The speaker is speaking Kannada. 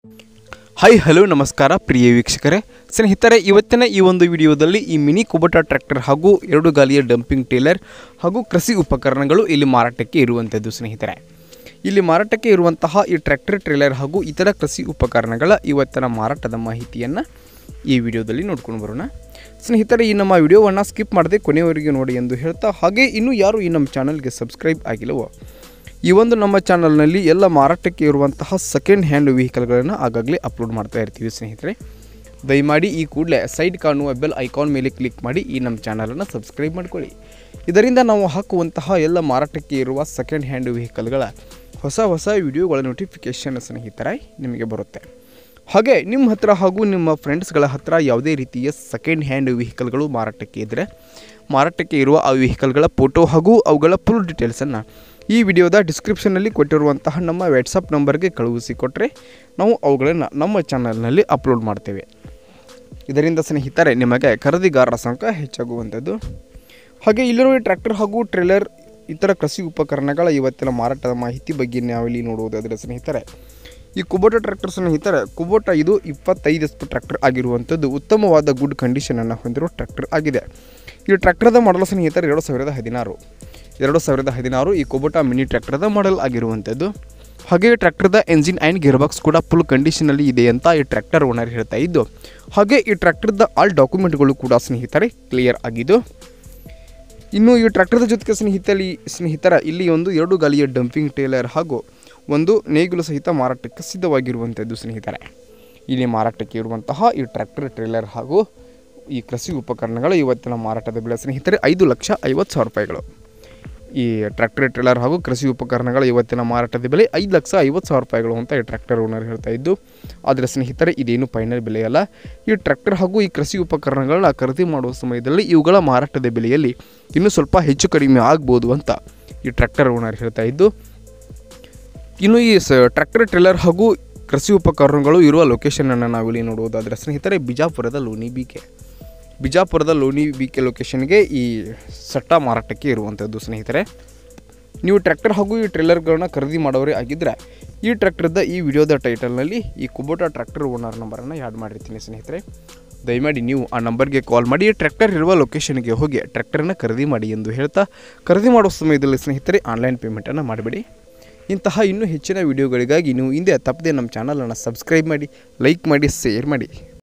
ಹಾಯ್ ಹಲೋ ನಮಸ್ಕಾರ ಪ್ರಿಯ ವೀಕ್ಷಕರೇ ಸ್ನೇಹಿತರೆ ಇವತ್ತಿನ ಈ ಒಂದು ವಿಡಿಯೋದಲ್ಲಿ ಈ ಮಿನಿ ಕುಬಟ ಟ್ರ್ಯಾಕ್ಟರ್ ಹಾಗೂ ಎರಡು ಗಾಲಿಯ ಡಂಪಿಂಗ್ ಟೇಲರ್ ಹಾಗೂ ಕೃಷಿ ಉಪಕರಣಗಳು ಇಲ್ಲಿ ಮಾರಾಟಕ್ಕೆ ಇರುವಂಥದ್ದು ಸ್ನೇಹಿತರೆ ಇಲ್ಲಿ ಮಾರಾಟಕ್ಕೆ ಇರುವಂತಹ ಈ ಟ್ರ್ಯಾಕ್ಟರ್ ಟ್ರೇಲರ್ ಹಾಗೂ ಇತರ ಕೃಷಿ ಉಪಕರಣಗಳ ಇವತ್ತಿನ ಮಾರಾಟದ ಮಾಹಿತಿಯನ್ನು ಈ ವಿಡಿಯೋದಲ್ಲಿ ನೋಡ್ಕೊಂಡು ಬರೋಣ ಸ್ನೇಹಿತರೆ ಈ ನಮ್ಮ ವಿಡಿಯೋವನ್ನು ಸ್ಕಿಪ್ ಮಾಡದೆ ಕೊನೆಯವರೆಗೆ ನೋಡಿ ಎಂದು ಹೇಳ್ತಾ ಹಾಗೆ ಇನ್ನೂ ಯಾರು ಈ ನಮ್ಮ ಚಾನಲ್ಗೆ ಸಬ್ಸ್ಕ್ರೈಬ್ ಆಗಿಲ್ಲವೋ ಈ ಒಂದು ನಮ್ಮ ಚಾನಲ್ನಲ್ಲಿ ಎಲ್ಲ ಮಾರಾಟಕ್ಕೆ ಇರುವಂತಹ ಸೆಕೆಂಡ್ ಹ್ಯಾಂಡ್ ವೆಹಿಕಲ್ಗಳನ್ನು ಆಗಾಗಲೇ ಅಪ್ಲೋಡ್ ಮಾಡ್ತಾ ಇರ್ತೀವಿ ಸ್ನೇಹಿತರೆ ದಯಮಾಡಿ ಈ ಕೂಡಲೇ ಸೈಡ್ ಕಾಣುವ ಬೆಲ್ ಐಕಾನ್ ಮೇಲೆ ಕ್ಲಿಕ್ ಮಾಡಿ ಈ ನಮ್ಮ ಚಾನಲನ್ನು ಸಬ್ಸ್ಕ್ರೈಬ್ ಮಾಡ್ಕೊಳ್ಳಿ ಇದರಿಂದ ನಾವು ಹಾಕುವಂತಹ ಎಲ್ಲ ಮಾರಾಟಕ್ಕೆ ಇರುವ ಸೆಕೆಂಡ್ ಹ್ಯಾಂಡ್ ವೆಹಿಕಲ್ಗಳ ಹೊಸ ಹೊಸ ವಿಡಿಯೋಗಳ ನೋಟಿಫಿಕೇಷನ್ ಸ್ನೇಹಿತರೆ ನಿಮಗೆ ಬರುತ್ತೆ ಹಾಗೆ ನಿಮ್ಮ ಹತ್ರ ಹಾಗೂ ನಿಮ್ಮ ಫ್ರೆಂಡ್ಸ್ಗಳ ಹತ್ರ ಯಾವುದೇ ರೀತಿಯ ಸೆಕೆಂಡ್ ಹ್ಯಾಂಡ್ ವೆಹಿಕಲ್ಗಳು ಮಾರಾಟಕ್ಕೆ ಇದ್ದರೆ ಮಾರಾಟಕ್ಕೆ ಇರುವ ಆ ವೆಹಿಕಲ್ಗಳ ಫೋಟೋ ಹಾಗೂ ಅವುಗಳ ಫುಲ್ ಡೀಟೇಲ್ಸನ್ನು ಈ ವಿಡಿಯೋದ ಡಿಸ್ಕ್ರಿಪ್ಷನಲ್ಲಿ ಕೊಟ್ಟಿರುವಂತಹ ನಮ್ಮ ವಾಟ್ಸಪ್ ನಂಬರ್ಗೆ ಕಳುಹಿಸಿಕೊಟ್ರೆ ನಾವು ಅವುಗಳನ್ನು ನಮ್ಮ ಚಾನಲ್ನಲ್ಲಿ ಅಪ್ಲೋಡ್ ಮಾಡ್ತೇವೆ ಇದರಿಂದ ಸ್ನೇಹಿತರೆ ನಿಮಗೆ ಖರೀದಿಗಾರರ ಸಂಖ್ಯೆ ಹೆಚ್ಚಾಗುವಂಥದ್ದು ಹಾಗೆ ಇಲ್ಲಿರುವ ಈ ಟ್ರ್ಯಾಕ್ಟರ್ ಹಾಗೂ ಟ್ರೇಲರ್ ಇತರ ಕೃಷಿ ಉಪಕರಣಗಳ ಇವತ್ತಿನ ಮಾರಾಟದ ಮಾಹಿತಿ ಬಗ್ಗೆ ನಾವಿಲ್ಲಿ ನೋಡುವುದಾದರೆ ಸ್ನೇಹಿತರೆ ಈ ಕುಬೋಟ ಟ್ರ್ಯಾಕ್ಟರ್ ಸ್ನೇಹಿತರೆ ಕುಬೋಟ ಇದು ಇಪ್ಪತ್ತೈದು ಎಸ್ ಪಿ ಟ್ರ್ಯಾಕ್ಟರ್ ಆಗಿರುವಂಥದ್ದು ಉತ್ತಮವಾದ ಗುಡ್ ಕಂಡೀಷನನ್ನು ಹೊಂದಿರುವ ಟ್ರ್ಯಾಕ್ಟರ್ ಆಗಿದೆ ಈ ಟ್ರ್ಯಾಕ್ಟರ್ದ ಮಾಡಲ್ ಸ್ನೇಹಿತರೆ ಎರಡು ಸಾವಿರದ ಹದಿನಾರು ಎರಡು ಸಾವಿರದ ಹದಿನಾರು ಈ ಕುಬೋಟ ಮಿನಿ ಟ್ರ್ಯಾಕ್ಟರ್ದ ಮಾಡಲ್ ಆಗಿರುವಂಥದ್ದು ಹಾಗೆ ಈ ಟ್ರ್ಯಾಕ್ಟರ್ದ ಎಂಜಿನ್ ಆ್ಯಂಡ್ ಗೇರ್ ಬಾಕ್ಸ್ ಕೂಡ ಫುಲ್ ಕಂಡೀಷನಲ್ಲಿ ಇದೆ ಅಂತ ಈ ಟ್ರ್ಯಾಕ್ಟರ್ ಓನರ್ ಹೇಳ್ತಾ ಇದ್ದು ಹಾಗೆ ಈ ಟ್ರ್ಯಾಕ್ಟರ್ದ ಆಲ್ ಡಾಕ್ಯುಮೆಂಟ್ಗಳು ಕೂಡ ಸ್ನೇಹಿತರೆ ಕ್ಲಿಯರ್ ಆಗಿದ್ದು ಇನ್ನು ಈ ಟ್ರ್ಯಾಕ್ಟರ್ದ ಜೊತೆಗೆ ಸ್ನೇಹಿತಲಿ ಸ್ನೇಹಿತರ ಇಲ್ಲಿ ಒಂದು ಎರಡು ಗಾಲಿಯ ಡಂಪಿಂಗ್ ಟೇಲರ್ ಹಾಗೂ ಒಂದು ನೇಗಿಲು ಸಹಿತ ಮಾರಾಟಕ್ಕೆ ಸಿದ್ಧವಾಗಿರುವಂಥದ್ದು ಸ್ನೇಹಿತರೆ ಇಲ್ಲಿ ಮಾರಾಟಕ್ಕೆ ಇರುವಂತಹ ಈ ಟ್ರ್ಯಾಕ್ಟರ್ ಟ್ರೇಲರ್ ಹಾಗೂ ಈ ಕೃಷಿ ಉಪಕರಣಗಳ ಇವತ್ತಿನ ಮಾರಾಟದ ಬೆಲೆ ಸ್ನೇಹಿತರೆ ಐದು ಲಕ್ಷ ಐವತ್ತು ಸಾವಿರ ರೂಪಾಯಿಗಳು ಈ ಟ್ರ್ಯಾಕ್ಟರ್ ಟ್ರೇಲರ್ ಹಾಗೂ ಕೃಷಿ ಉಪಕರಣಗಳ ಇವತ್ತಿನ ಮಾರಾಟದ ಬೆಲೆ ಐದು ಲಕ್ಷ ಐವತ್ತು ಸಾವಿರ ರೂಪಾಯಿಗಳು ಅಂತ ಈ ಟ್ರ್ಯಾಕ್ಟರ್ ಓನರ್ ಹೇಳ್ತಾ ಇದ್ದು ಆದರೆ ಸ್ನೇಹಿತರೆ ಇದೇನು ಫೈನಲ್ ಬೆಲೆಯಲ್ಲ ಈ ಟ್ರ್ಯಾಕ್ಟರ್ ಹಾಗೂ ಈ ಕೃಷಿ ಉಪಕರಣಗಳನ್ನ ಖರೀದಿ ಮಾಡುವ ಸಮಯದಲ್ಲಿ ಇವುಗಳ ಮಾರಾಟದ ಬೆಲೆಯಲ್ಲಿ ಇನ್ನೂ ಸ್ವಲ್ಪ ಹೆಚ್ಚು ಕಡಿಮೆ ಆಗ್ಬೋದು ಅಂತ ಈ ಟ್ರ್ಯಾಕ್ಟರ್ ಓನರ್ ಹೇಳ್ತಾ ಇದ್ದು ಇನ್ನು ಈ ಸ ಟ್ರ್ಯಾಕ್ಟರ್ ಟ್ರೇಲರ್ ಹಾಗೂ ಕೃಷಿ ಉಪಕರಣಗಳು ಇರುವ ಲೊಕೇಶನನ್ನು ನಾವಿಲ್ಲಿ ನೋಡುವುದಾದರೆ ಸ್ನೇಹಿತರೆ ಬಿಜಾಪುರದ ಲೋನಿ ಬಿಕೆ ಬಿಜಾಪುರದ ಲೋನಿ ಬಿಕೆ ಲೊಕೇಶನ್ಗೆ ಈ ಸಟ್ಟ ಮಾರಾಟಕ್ಕೆ ಇರುವಂಥದ್ದು ಸ್ನೇಹಿತರೆ ನೀವು ಟ್ರ್ಯಾಕ್ಟರ್ ಹಾಗೂ ಈ ಟ್ರೇಲರ್ಗಳನ್ನ ಖರೀದಿ ಮಾಡೋರೇ ಆಗಿದ್ದರೆ ಈ ಟ್ರ್ಯಾಕ್ಟರ್ದ ಈ ವಿಡಿಯೋದ ಟೈಟಲ್ನಲ್ಲಿ ಈ ಕುಬೋಟಾ ಟ್ರ್ಯಾಕ್ಟರ್ ಓನರ್ ನಂಬರನ್ನು ಆ್ಯಡ್ ಮಾಡಿರ್ತೀನಿ ಸ್ನೇಹಿತರೆ ದಯಮಾಡಿ ನೀವು ಆ ನಂಬರ್ಗೆ ಕಾಲ್ ಮಾಡಿ ಈ ಟ್ರ್ಯಾಕ್ಟರ್ ಇರುವ ಲೊಕೇಶನ್ಗೆ ಹೋಗಿ ಟ್ರ್ಯಾಕ್ಟರನ್ನು ಖರೀದಿ ಮಾಡಿ ಎಂದು ಹೇಳ್ತಾ ಖರೀದಿ ಮಾಡುವ ಸಮಯದಲ್ಲಿ ಸ್ನೇಹಿತರೆ ಆನ್ಲೈನ್ ಪೇಮೆಂಟನ್ನು ಮಾಡಬೇಡಿ ಇಂತಹ ಇನ್ನೂ ಹೆಚ್ಚಿನ ವಿಡಿಯೋಗಳಿಗಾಗಿ ನೀವು ಹಿಂದೆ ತಪ್ಪದೆ ನಮ್ಮ ಚಾನಲನ್ನು ಸಬ್ಸ್ಕ್ರೈಬ್ ಮಾಡಿ ಲೈಕ್ ಮಾಡಿ ಶೇರ್ ಮಾಡಿ